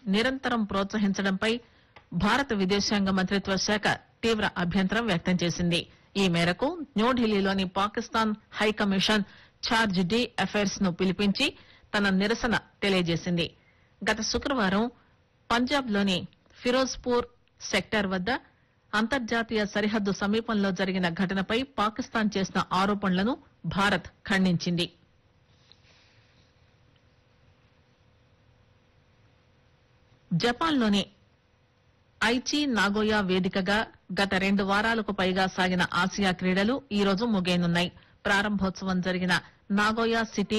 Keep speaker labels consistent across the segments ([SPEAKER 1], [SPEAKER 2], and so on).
[SPEAKER 1] నిరంతరం ప్రోత్సహించడంపై భారత విదేశాంగ మంత్రిత్వ శాఖ తీవ్ర అభ్యంతరం వ్యక్తం చేసింది ఈ మేరకు న్యూఢిల్లీలోని Pakistan high commission charge d'affaires ను పిలిపించి తన నిరసన తెలియజేసింది గత శుక్రవారం పంజాబ్ లోని ఫిరోజ్పూర్ సెక్టార్ వద్ద అంతర్జాతీయ సరిహద్దు సమీపంలో జరిగిన ఘటనపై పాకిస్తాన్ చేసిన ఆరోపణలను భారత్ ఖండించింది జపాన్లోని ఐచి నాగోయా వేదికగా గత రెండు వారాలకు పైగా సాగిన ఆసియా క్రీడలు ఈ రోజు ముగియనున్నాయి ప్రారంభోత్సవం జరిగిన Nagoya city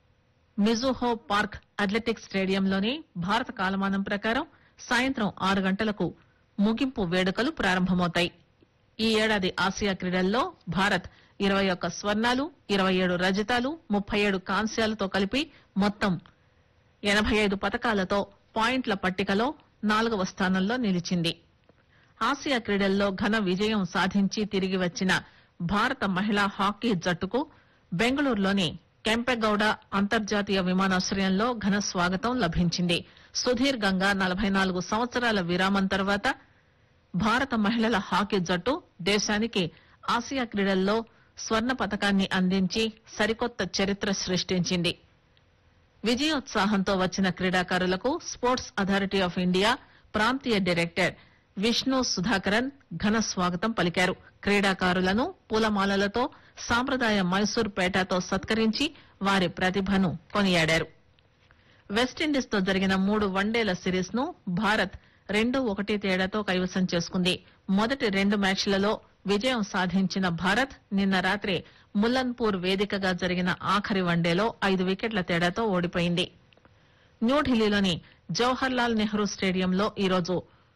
[SPEAKER 1] Mizuho park athletics స్టేడియంలోని భారత కాలమానం ప్రకారం సాయంత్రం ఆరు గంటలకు ముగింపు వేడుకలు ప్రారంభమవుతాయి ఈ ఏడాది ఆసియా క్రీడల్లో భారత్ ఇరవై ఒక్క స్వర్ణాలు ఇరవై ఏడు రజతాలు ముప్పై ఏడు కాంస్యాలతో కలిపి మొత్తం ఎనబై ఐదు పథకాలతో పాయింట్ల పట్టికలో నాలుగవ స్థానంలో నిలిచింది ఆసియా క్రీడల్లో ఘన విజయం సాధించి తిరిగి వచ్చిన భారత మహిళా హాకీ జట్టుకు బెంగళూరులోని కెంపెగౌడ అంతర్జాతీయ విమానాశ్రయంలో ఘన స్వాగతం లభించింది సుదీర్ఘంగా నలభై నాలుగు సంవత్సరాల విరామం తర్వాత భారత మహిళల హాకీ జట్టు దేశానికి ఆసియా క్రీడల్లో స్వర్ణ పతకాన్ని అందించి సరికొత్త చరిత్ర సృష్టించింది విజయోత్సాహంతో వచ్చిన క్రీడాకారులకు స్పోర్ట్స్ అథారిటీ ఆఫ్ ఇండియా ప్రాంతీయ డైరెక్టర్ విష్ణు సుధాకరన్ ఘన స్వాగతం పలికారు క్రీడాకారులను పూలమాలలతో సాంప్రదాయ మైసూర్ పేటతో సత్కరించి వారి ప్రతిభను కొనియాడారు వెస్టిండీస్ తో జరిగిన మూడు వన్డేల సిరీస్ ను భారత్ రెండు ఒకటి తేడాతో కైవసం చేసుకుంది మొదటి రెండు మ్యాచ్లలో విజయం సాధించిన భారత్ నిన్న రాత్రి ముల్లన్పూర్ వేదికగా జరిగిన ఆఖరి వన్డేలో ఐదు వికెట్ల తేడాతో ఓడిపోయింది న్యూఢిల్లీలోని జవహర్ లాల్ నెహ్రూ స్టేడియంలో ఈరోజు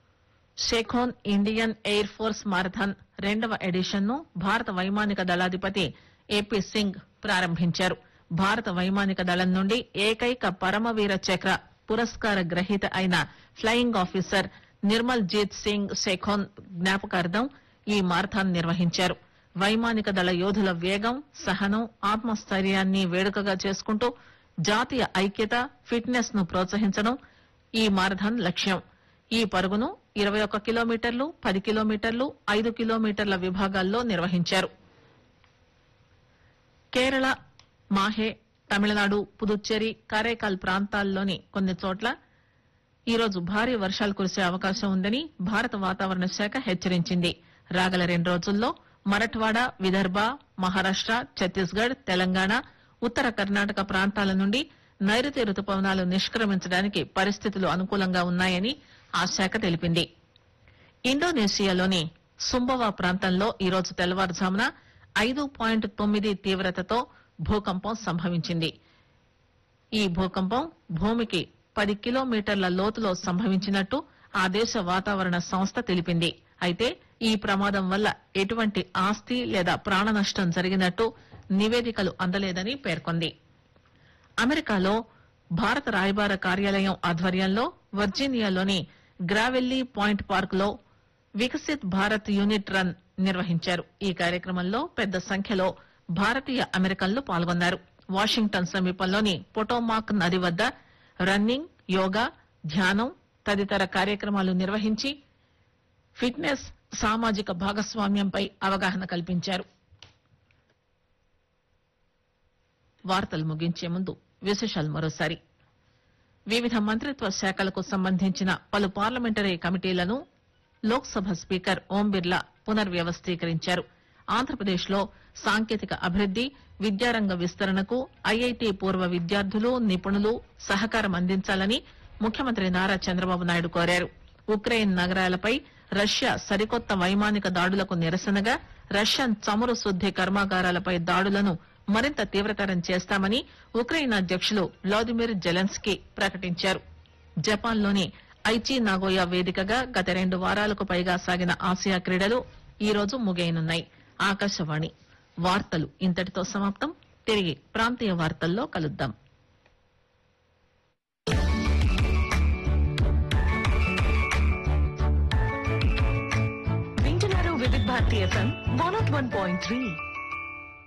[SPEAKER 1] Sekhon Indian air force marathon రెండవ ఎడిషన్ ను భారత వైమానిక దళాధిపతి ఏపీ సింగ్ ప్రారంభించారు భారత వైమానిక దళం నుండి ఏకైక పరమవీర చక్ర పురస్కార గ్రహీత అయిన ఫ్లయింగ్ ఆఫీసర్ నిర్మల్ జీత్ సింగ్ షేఖోన్ జ్ఞాపకార్థం ఈ మారథాన్ నిర్వహించారు వైమానిక దళ యోధుల వేగం సహనం ఆత్మస్థైర్యాన్ని వేడుకగా చేసుకుంటూ జాతీయ ఐక్యత ఫిట్నెస్ ను ప్రోత్సహించడం ఈ మారథాన్ లక్ష్యం ఈ పరుగును ఇరవై ఒక్క కిలోమీటర్లు పది కిలోమీటర్లు ఐదు కిలోమీటర్ల విభాగాల్లో నిర్వహించారు కేరళ మాహే తమిళనాడు పుదుచ్చేరి కారైకాల్ ప్రాంతాల్లోని కొన్ని చోట్ల ఈరోజు భారీ వర్షాలు కురిసే అవకాశం ఉందని భారత వాతావరణ శాఖ హెచ్చరించింది రాగల రెండు రోజుల్లో మరఠ్వాడ విదర్భ మహారాష్ట ఛత్తీస్గఢ్ తెలంగాణ ఉత్తర కర్ణాటక ప్రాంతాల నుండి నైరుతి రుతుపవనాలు నిష్క్రమించడానికి పరిస్థితులు అనుకూలంగా ఉన్నాయని ఆ శాఖ తెలిపింది ఇండోనేషియాలోని సుంబవా ప్రాంతంలో ఈరోజు తెల్లవారుజామున ఐదు పాయింట్ తొమ్మిది తీవ్రతతో భూకంపం సంభవించింది ఈ భూకంపం భూమికి పది కిలోమీటర్ల లోతులో సంభవించినట్టు ఆ దేశ వాతావరణ సంస్థ తెలిపింది అయితే ఈ ప్రమాదం వల్ల ఎటువంటి ఆస్తి లేదా ప్రాణ నష్టం జరిగినట్టు నివేదికలు అందలేదని పేర్కొంది అమెరికాలో భారత రాయబార కార్యాలయం ఆధ్వర్యంలో వర్జీనియాలోని గ్రావెల్లీ పాయింట్ పార్క్ లో వికసిత్ భారత్ యూనిట్ రన్ నిర్వహించారు ఈ కార్యక్రమంలో పెద్ద సంఖ్యలో భారతీయ అమెరికన్లు పాల్గొన్నారు వాషింగ్టన్ సమీపంలోని పొటోమాక్ నది వద్ద రన్నింగ్ యోగా ధ్యానం తదితర కార్యక్రమాలు నిర్వహించి ఫిట్నెస్ సామాజిక భాగస్వామ్యంపై అవగాహన కల్పించారు వార్తలు ముగించే ముందు విశేషాలు మరోసారి వివిధ మంత్రిత్వ శాఖలకు సంబంధించిన పలు పార్లమెంటరీ కమిటీలను లోక్సభ స్పీకర్ ఓం బిర్లా పునర్వ్యవస్థీకరించారు ఆంధ్రప్రదేశ్ లో సాంకేతిక అభివృద్ది విద్యారంగ విస్తరణకు ఐఐటి పూర్వ విద్యార్థులు నిపుణులు సహకారం అందించాలని ముఖ్యమంత్రి నారా చంద్రబాబు నాయుడు కోరారు ఉక్రెయిన్ నగరాలపై రష్యా సరికొత్త వైమానిక దాడులకు నిరసనగా రష్యన్ చమురు శుద్ది కర్మాగారాలపై దాడులను మరింత తీవ్రతరం చేస్తామని ఉక్రెయిన్ అధ్యకులు వ్లాదిమిర్ జెలెన్స్కీ ప్రకటించారు జపాన్లోని ఐచి నాగోయా వేదికగా గత రెండు వారాలకు పైగా సాగిన ఆసియా క్రీడలు ఈ రోజు ముగియనున్నాయి ఆకాశవాణి వార్తలు ఇంతటితో సమాప్తం తిరిగి ప్రాంతీయ వార్తల్లో కలుద్దాం
[SPEAKER 2] వింటున్నారు Vividh Bharati F M one naught one point three